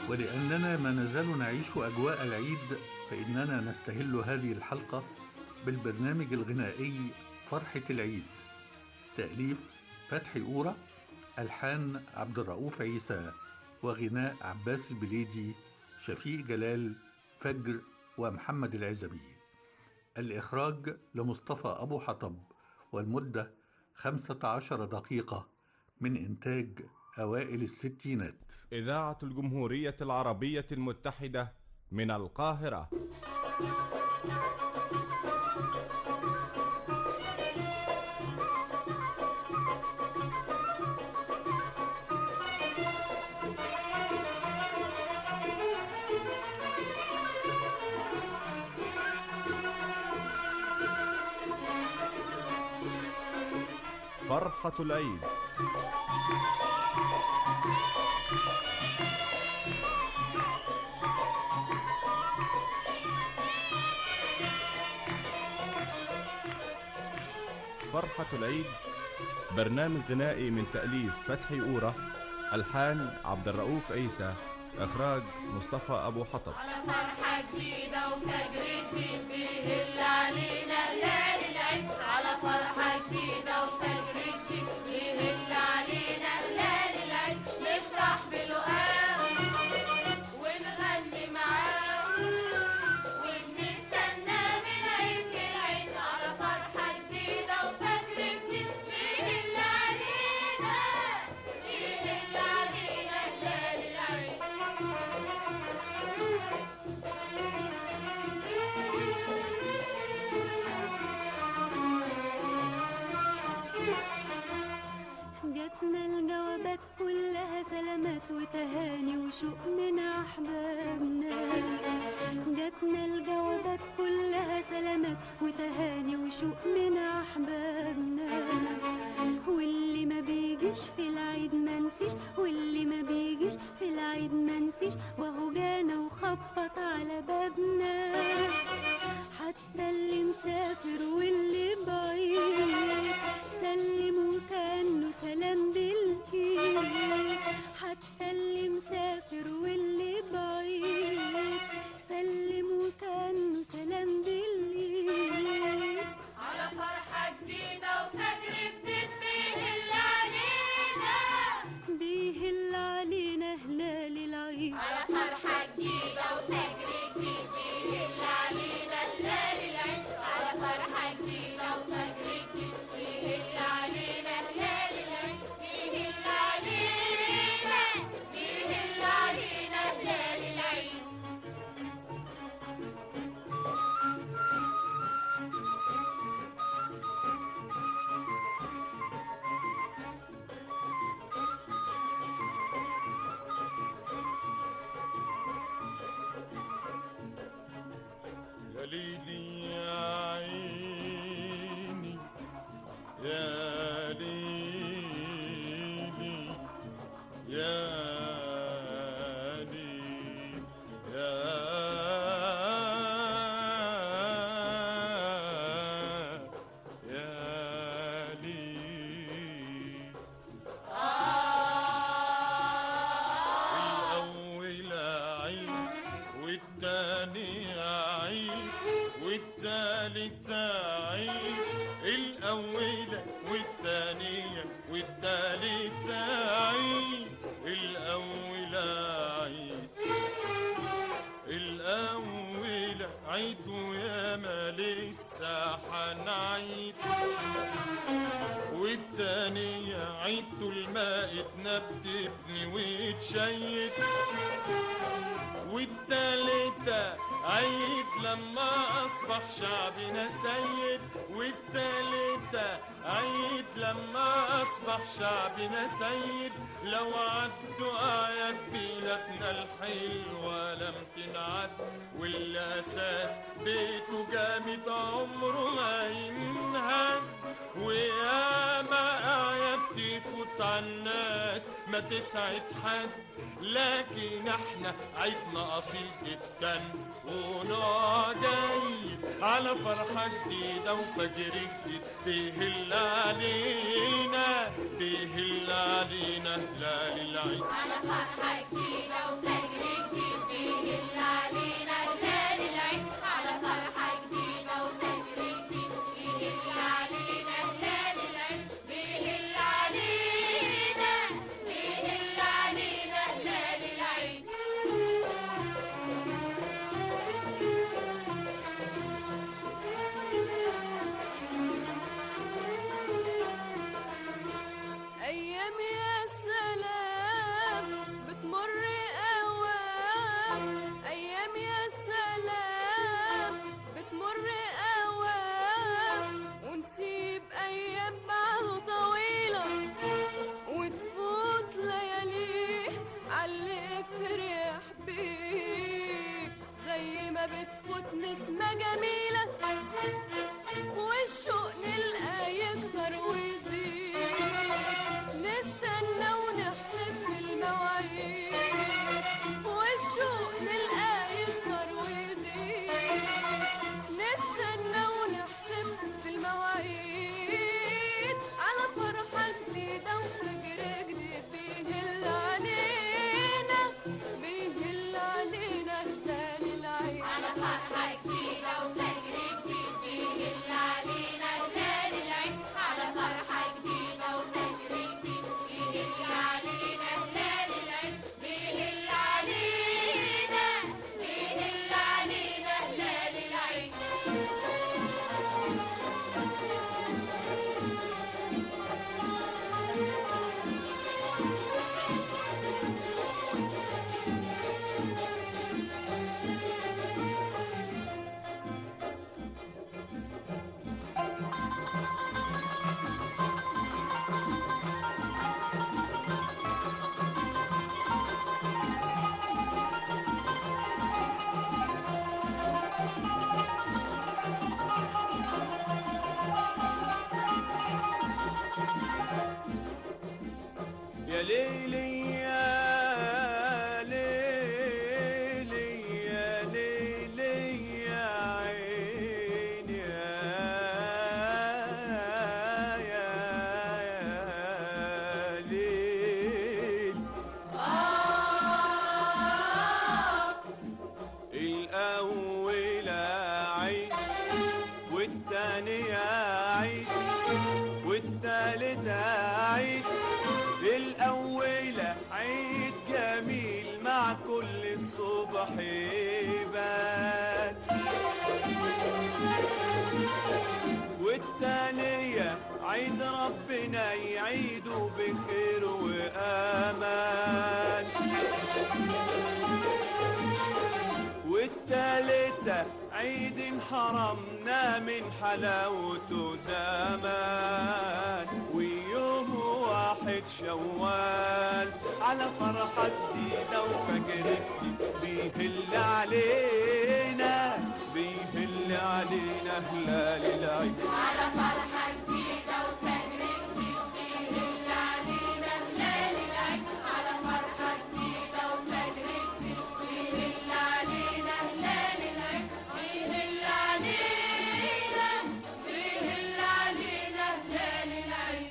ولأننا ما نزال نعيش أجواء العيد فإننا نستهل هذه الحلقة بالبرنامج الغنائي فرحة العيد تأليف فتحي أورا ألحان عبد الرؤوف عيسى وغناء عباس البليدي شفيق جلال فجر ومحمد العزبي الإخراج لمصطفى أبو حطب والمدة خمسة عشر دقيقة من إنتاج أوائل الستينات إذاعة الجمهورية العربية المتحدة من القاهرة فرحة العيد فرحة العيد برنامج غنائي من تأليف فتحي أورا ألحان عبد الرؤوف عيسى إخراج مصطفى أبو حطب على فرحة جديدة وفجر جديد بيهل علينا هلال العيد على فرحة جديدة وفجر جديد بيهل علينا هلال العيد نفرح بلقاه ونغني معاه وبنستنى من عيد للعيد على فرحة جديدة وفجر جديد بيهل علينا بيهل علينا هلال العيد جاتنا الجوابات كلها سلامات وتهاني وشوق من أحبابنا جاتنا الجوابات كلها سلامات وتهاني وشوق من أحبابنا واللي ما بيجيش في العيد ما نسيش واللي ما بيجيش في العيد ما نسيش وهو جانا وخبط على بابنا حتى اللي مسافر واللي بعيد سلموا كانه سلام بالايد حتى اللي مسافر واللي بعيد سلموا كانه سلام بالايد على فرحة جديدة وفجر جديد بيهل علينا بيهل علينا هلال العيد على فرحة جديدة وفجر جديد بيهل علينا هلال العيد على فرحة جديدة وفجر جديد بيهل علينا هلال العيد بيهل علينا بيهل علينا هلال العيد يا ليلي يا عيني يا ليلي يا ليلي يا يا ليلي الأول عيد والتاني عيد والتالت عيد الأول والتانية والتالت عيد الأول عيد الأول عيد ويا ما لسه حنعيد والتانية عيد طول ما اتنبتبني وتشيد والتالتة عيد لما أصبح شعبنا سيد والتالتة عيد لما أصبح شعبنا سيد لو عدوا أعياد بلادنا الحلوة لم تنعد والأساس بيته جامد عمره ما ينهد وياما أعياد تفوت على الناس ما تسعد حد لكن احنا عيدنا أصيل جدا ونوع جاي على فرحة جديدة وفجر جديد بيهل علينا بيهل علينا هلال العيد على فرحة جديدة وفجر طلعت نسمة جميلة والشوق نلقى يكتر ويزيد نستنى ونحسب في المواعيد والشوق نلقى يكتر ويزيد نستنى ونحسب في المواعيد على فرحة جديدة وفجر جديد بيهل علينا بيهل علينا هلال العيد على فرحة جديدة وفجر جديد بيهل علينا هلال العيد على فرحة جديدة وفجر جديد بيهل علينا هلال العيد بيهل علينا بيهل علينا هلال العيد يا ليلي يا ليلي يا ليلي يا عيني يا يا يا ليل الأول عيد والتانية عيد والتالتة عيد الأولى عيد جميل مع كل الصبح يبان والتانية عيد ربنا يعيده بخير وأمان والتالتة عيد حرمنا من حلاوته زمان ويوم واحد شوال على فرحة جديدة وفجر جديد بيهل علينا بيهل علينا هلال العيد على فرحة جديدة وفجر جديد بيهل علينا هلال العيد على فرحة جديدة وفجر جديد بيهل علينا هلال العيد بيهل علينا بيهل علينا هلال العيد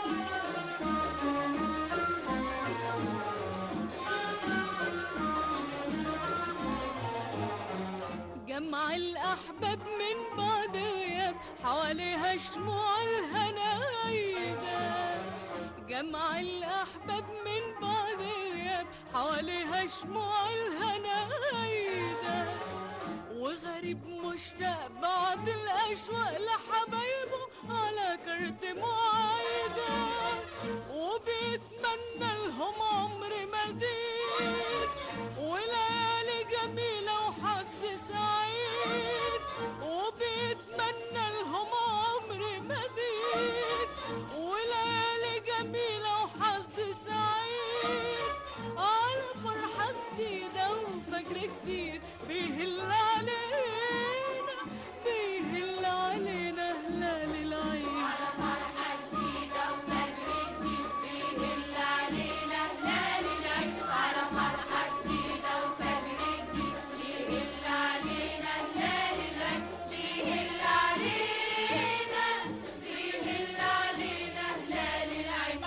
جمع الأحباب من بعد غياب حواليها شموع الهنايدة جمع الأحباب من بعد غياب حواليها شموع الهنايدة وغريب مشتاق بعد الأشواق لحبايبه على كرت معايدة وبيتمنى لهم عمر مديد وليالي جميلة وحظ سعيد وبيتمنى لهم عمر مديد وليالي جميلة وحظ سعيد على فرحة جديدة وفجر جديد بيهل علينا بيهل علينا هلال العيد على فرحة جديدة وفجر جديد بيهل علينا هلال العيد على فرحة جديدة وفجر جديد بيهل علينا هلال العيد بيهل علينا بيهل علينا هلال العيد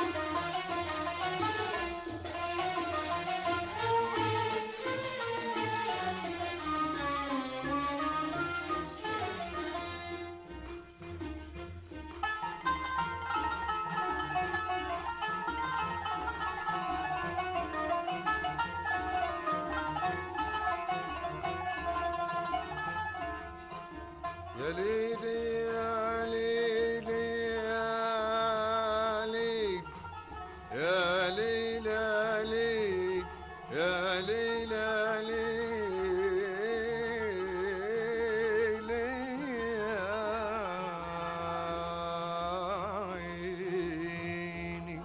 يا ليلي يا ليلي يا ليل يا ليل يا ليل يا ليل يا ليل يا عيني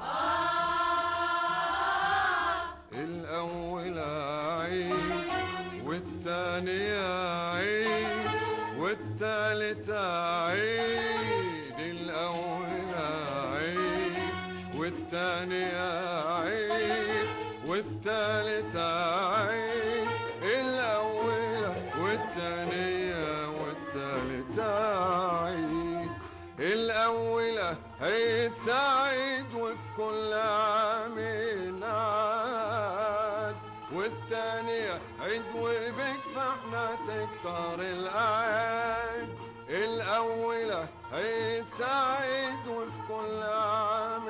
الأول عيد والتانية عيد والتالتة عيد الأولى عيد والتانية عيد والتالتة عيد الأولى والتانية والتالتة عيد الأولى عيد سعيد وفي كل عام عاد والتانية عيد وبك فاحنا تكتر الأعياد الأولى عيد سعيد وفي كل عام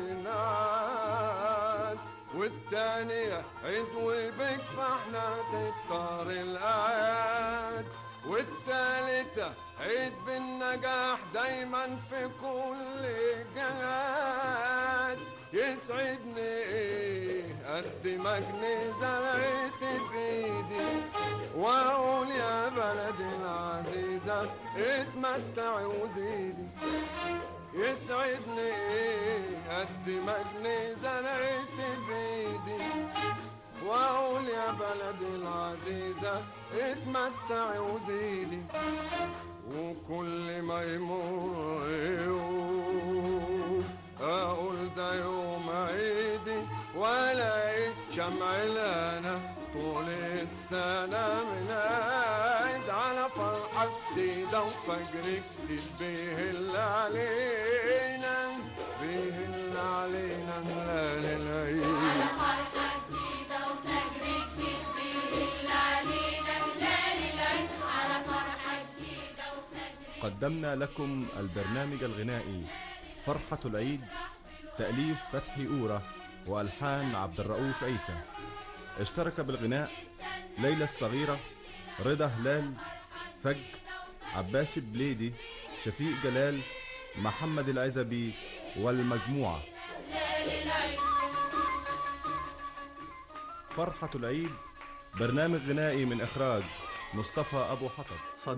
عاد والتانية عيد وبك فاحنا تكتر الأعياد والتالتة عيد بالنجاح دايما في كل جهاد يسعدني ايه قد ما جنيه زرعت بايدي واقول يا بلدي العزيزة اتمتعي وزيدي يسعدني ايه قد ما جنيه زرعت بايدي واقول يا بلدي العزيزة اتمتعي وزيدي وكل ما يمر يوم اقول ده يوم عيدي والاقي شمع لنا طول السنة من عيد على فرحة جديدة وفجر جديد بيهل علينا بيهل علينا هلال العيد فرحة جديدة وفجر جديد بيهل علينا هلال العيد على فرحة جديدة وفجر قدمنا لكم البرنامج الغنائي فرحة العيد تأليف فتحي أورة وألحان عبد الرؤوف عيسى اشترك بالغناء ليلى الصغيرة رضا هلال فج عباس بليدي شفيق جلال محمد العزبي والمجموعة فرحة العيد برنامج غنائي من إخراج مصطفى أبو حطب